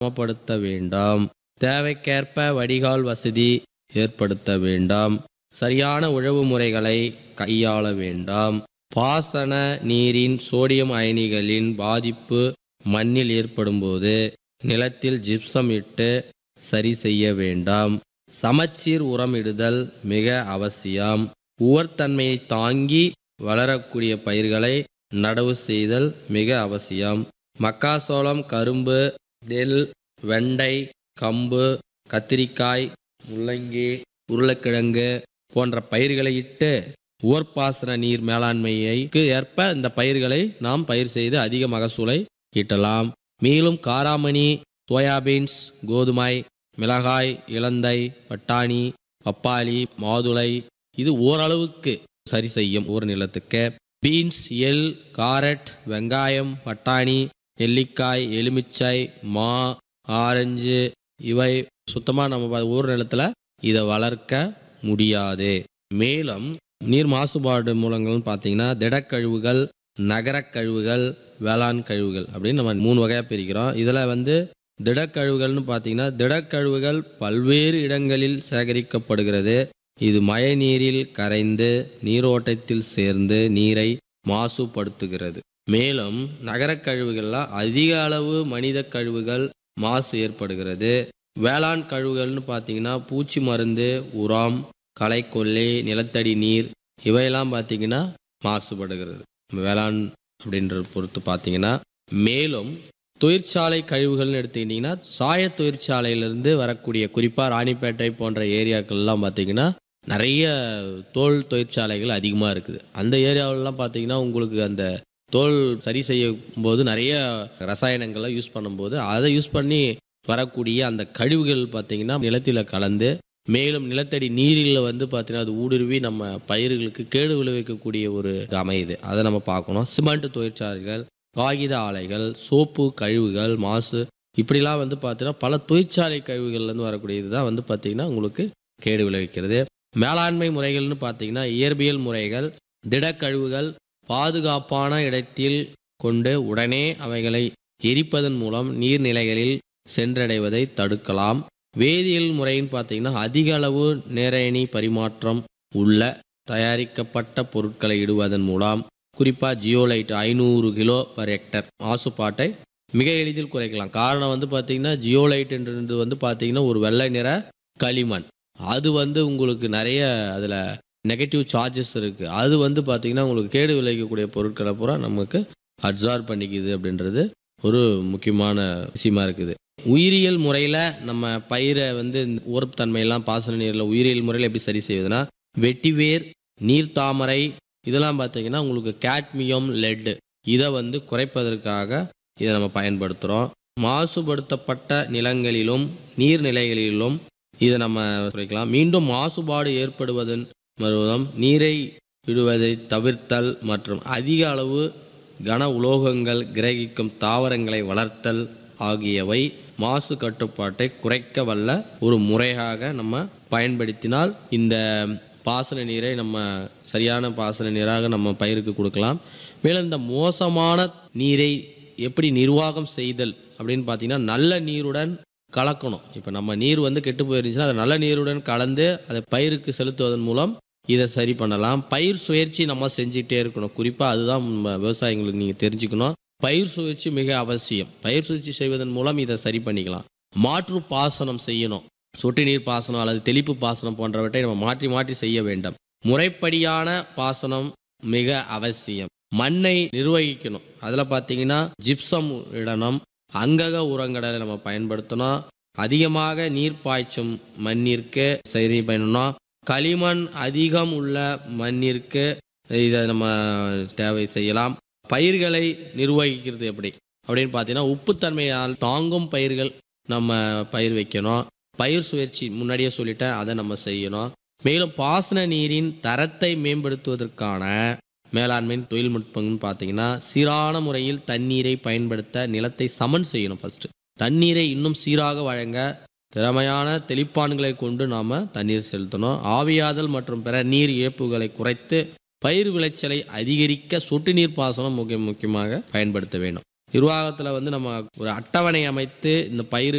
சமப்படுத்த வேண்டாம் தேவைக்கேற்ப வடிகால் வசதி ஏற்படுத்த வேண்டாம் சரியான உழவு முறைகளை கையாள வேண்டாம் பாசன நீரின் சோடியம் அயனிகளின் பாதிப்பு மண்ணில் ஏற்படும்போது நிலத்தில் ஜிப்சம் இட்டு சரி செய்ய வேண்டாம் சமச்சீர் உரமிடுதல் மிக அவசியம் உவர்த்தன்மையை தாங்கி வளரக்கூடிய பயிர்களை நடவு செய்தல் மிக அவசியம் மக்காசோளம் கரும்பு நெல் வெண்டை கம்பு கத்திரிக்காய் முள்ளங்கி உருளைக்கிழங்கு போன்ற பயிர்களை இட்டு உவர்ப்பாசன நீர் மேலாண்மைக்கு ஏற்ப இந்த பயிர்களை நாம் பயிர் செய்து அதிக மகசூலை ஈட்டலாம் மேலும் காராமணி சோயாபீன்ஸ் கோதுமை மிளகாய் இலந்தை பட்டாணி பப்பாளி மாதுளை இது ஓரளவுக்கு சரி செய்யும் ஒரு நிலத்துக்கு பீன்ஸ் எள் காரட் வெங்காயம் பட்டாணி நெல்லிக்காய் எலுமிச்சை மா ஆரஞ்சு இவை சுத்தமாக நம்ம பா- ஊர் நிலத்தில் இதை வளர்க்க முடியாது மேலும் நீர் மாசுபாடு மூலங்கள்னு பார்த்தீங்கன்னா திடக்கழிவுகள் நகரக் கழிவுகள் வேளாண் கழிவுகள் அப்படின்னு நம்ம மூணு வகையாக பிரிக்கிறோம் இதில் வந்து திடக்கழிவுகள்னு பார்த்தீங்கன்னா திடக்கழிவுகள் பல்வேறு இடங்களில் சேகரிக்கப்படுகிறது இது மழை நீரில் கரைந்து நீரோட்டத்தில் சேர்ந்து நீரை மாசுபடுத்துகிறது மேலும் நகரக் கழிவுகள்லாம் அதிக அளவு மனித கழிவுகள் மாசு ஏற்படுகிறது வேளாண் கழிவுகள்னு பார்த்தீங்கன்னா பூச்சி மருந்து உரம் களைக்கொல்லி நிலத்தடி நீர் இவையெல்லாம் பார்த்தீங்கன்னா மாசுபடுகிறது வேளாண் அப்படின்றத பொறுத்து பார்த்தீங்கன்னா மேலும் தொழிற்சாலை கழிவுகள்னு எடுத்துக்கிட்டிங்கன்னா சாய தொழிற்சாலையிலிருந்து வரக்கூடிய குறிப்பாக ராணிப்பேட்டை போன்ற ஏரியாக்கள்லாம் பார்த்தீங்கன்னா நிறைய தோல் தொழிற்சாலைகள் அதிகமாக இருக்குது அந்த ஏரியாவிலலாம் பார்த்தீங்கன்னா உங்களுக்கு அந்த தோல் சரி செய்யும் போது நிறைய ரசாயனங்களை யூஸ் பண்ணும்போது அதை யூஸ் பண்ணி வரக்கூடிய அந்த கழிவுகள் பார்த்தீங்கன்னா நிலத்தில் கலந்து மேலும் நிலத்தடி நீரில் வந்து பார்த்தீங்கன்னா அது ஊடுருவி நம்ம பயிர்களுக்கு கேடு விளைவிக்கக்கூடிய ஒரு அமையுது அதை நம்ம பார்க்கணும் சிமெண்ட் தொழிற்சாலைகள் காகித ஆலைகள் சோப்பு கழிவுகள் மாசு இப்படிலாம் வந்து பார்த்தீங்கன்னா பல தொழிற்சாலை கழிவுகள்லேருந்து வரக்கூடிய இதுதான் வந்து பார்த்தீங்கன்னா உங்களுக்கு கேடு விளைவிக்கிறது மேலாண்மை முறைகள்னு பார்த்தீங்கன்னா இயற்பியல் முறைகள் திடக்கழிவுகள் பாதுகாப்பான இடத்தில் கொண்டு உடனே அவைகளை எரிப்பதன் மூலம் நீர்நிலைகளில் சென்றடைவதை தடுக்கலாம் வேதியியல் முறைன்னு பார்த்தீங்கன்னா அதிக அளவு நேரணி பரிமாற்றம் உள்ள தயாரிக்கப்பட்ட பொருட்களை இடுவதன் மூலம் குறிப்பாக ஜியோலைட் ஐநூறு கிலோ பர் ஹெக்டர் மாசுபாட்டை மிக எளிதில் குறைக்கலாம் காரணம் வந்து பார்த்தீங்கன்னா ஜியோலைட்ன்றது வந்து பார்த்தீங்கன்னா ஒரு வெள்ளை நிற களிமண் அது வந்து உங்களுக்கு நிறைய அதில் நெகட்டிவ் சார்ஜஸ் இருக்குது அது வந்து பார்த்தீங்கன்னா உங்களுக்கு கேடு விளைவிக்கக்கூடிய பொருட்களை பூரா நமக்கு அப்சார்ப் பண்ணிக்குது அப்படின்றது ஒரு முக்கியமான விஷயமா இருக்குது உயிரியல் முறையில் நம்ம பயிரை வந்து இந்த உரப்புத்தன்மையெல்லாம் பாசன நீரில் உயிரியல் முறையில் எப்படி சரி செய்வதுன்னா வெட்டிவேர் நீர்த்தாமரை இதெல்லாம் பார்த்தீங்கன்னா உங்களுக்கு கேட்மியம் லெட் இதை வந்து குறைப்பதற்காக இதை நம்ம பயன்படுத்துகிறோம் மாசுபடுத்தப்பட்ட நிலங்களிலும் நீர்நிலைகளிலும் இதை நம்ம குறைக்கலாம் மீண்டும் மாசுபாடு ஏற்படுவதன் மூலம் நீரை விடுவதை தவிர்த்தல் மற்றும் அதிக அளவு கன உலோகங்கள் கிரகிக்கும் தாவரங்களை வளர்த்தல் ஆகியவை மாசு கட்டுப்பாட்டை குறைக்க வல்ல ஒரு முறையாக நம்ம பயன்படுத்தினால் இந்த பாசன நீரை நம்ம சரியான பாசன நீராக நம்ம பயிருக்கு கொடுக்கலாம் மேலும் இந்த மோசமான நீரை எப்படி நிர்வாகம் செய்தல் அப்படின்னு பார்த்தீங்கன்னா நல்ல நீருடன் கலக்கணும் இப்போ நம்ம நீர் வந்து கெட்டு போயிருந்துச்சுன்னா அதை நல்ல நீருடன் கலந்து அதை பயிருக்கு செலுத்துவதன் மூலம் இதை சரி பண்ணலாம் பயிர் சுழற்சி நம்ம செஞ்சுக்கிட்டே இருக்கணும் குறிப்பாக அதுதான் நம்ம விவசாயிங்களுக்கு நீங்கள் தெரிஞ்சுக்கணும் பயிர் சுழற்சி மிக அவசியம் பயிர் சுழற்சி செய்வதன் மூலம் இதை சரி பண்ணிக்கலாம் மாற்று பாசனம் செய்யணும் சொட்டு நீர் பாசனம் அல்லது தெளிப்பு பாசனம் போன்றவற்றை நம்ம மாற்றி மாற்றி செய்ய வேண்டும் முறைப்படியான பாசனம் மிக அவசியம் மண்ணை நிர்வகிக்கணும் அதில் பார்த்தீங்கன்னா ஜிப்சம் இடணும் அங்கக உரங்களை நம்ம பயன்படுத்தணும் அதிகமாக நீர் பாய்ச்சும் மண்ணிற்கு சரி பண்ணணும் களிமண் அதிகம் உள்ள மண்ணிற்கு இதை நம்ம தேவை செய்யலாம் பயிர்களை நிர்வகிக்கிறது எப்படி அப்படின்னு பார்த்தீங்கன்னா உப்புத்தன்மையால் தாங்கும் பயிர்கள் நம்ம பயிர் வைக்கணும் பயிர் சுழற்சி முன்னாடியே சொல்லிட்டேன் அதை நம்ம செய்யணும் மேலும் பாசன நீரின் தரத்தை மேம்படுத்துவதற்கான மேலாண்மை தொழில்நுட்பம்னு பார்த்தீங்கன்னா சீரான முறையில் தண்ணீரை பயன்படுத்த நிலத்தை சமன் செய்யணும் ஃபர்ஸ்ட் தண்ணீரை இன்னும் சீராக வழங்க திறமையான தெளிப்பான்களை கொண்டு நாம் தண்ணீர் செலுத்தணும் ஆவியாதல் மற்றும் பிற நீர் இழப்புகளை குறைத்து பயிர் விளைச்சலை அதிகரிக்க சொட்டு நீர் பாசனம் முக்கிய முக்கியமாக பயன்படுத்த வேண்டும் நிர்வாகத்தில் வந்து நம்ம ஒரு அட்டவணை அமைத்து இந்த பயிர்